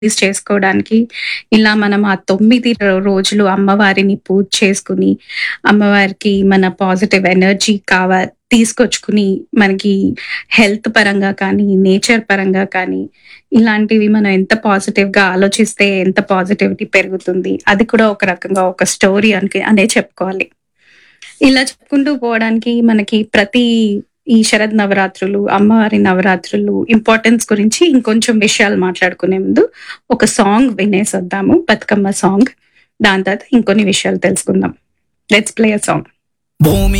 release చేసుకోవడానికి ఇలా మనం ఆ తొమ్మిది రో- రోజులు అమ్మవారిని పూజ చేసుకుని అమ్మవారికి మన పాజిటివ్ ఎనర్జీ కావ తీసుకొచ్చుకుని మనకి హెల్త్ పరంగా కానీ నేచర్ పరంగా కానీ ఇలాంటివి మనం ఎంత పాజిటివ్ గా ఆలోచిస్తే ఎంత పాజిటివిటీ పెరుగుతుంది అది కూడా ఒక రకంగా ఒక స్టోరీ అని అనే చెప్పుకోవాలి ఇలా చెప్పుకుంటూ పోవడానికి మనకి ప్రతి ఈ శరద్ నవరాత్రులు అమ్మవారి నవరాత్రులు ఇంపార్టెన్స్ గురించి ఇంకొంచెం విషయాలు మాట్లాడుకునే ముందు ఒక సాంగ్ వినేసి వద్దాము బతుకమ్మ సాంగ్ దాని తర్వాత ఇంకొన్ని విషయాలు తెలుసుకుందాం లెట్స్ ప్లే అ సాంగ్ భూమి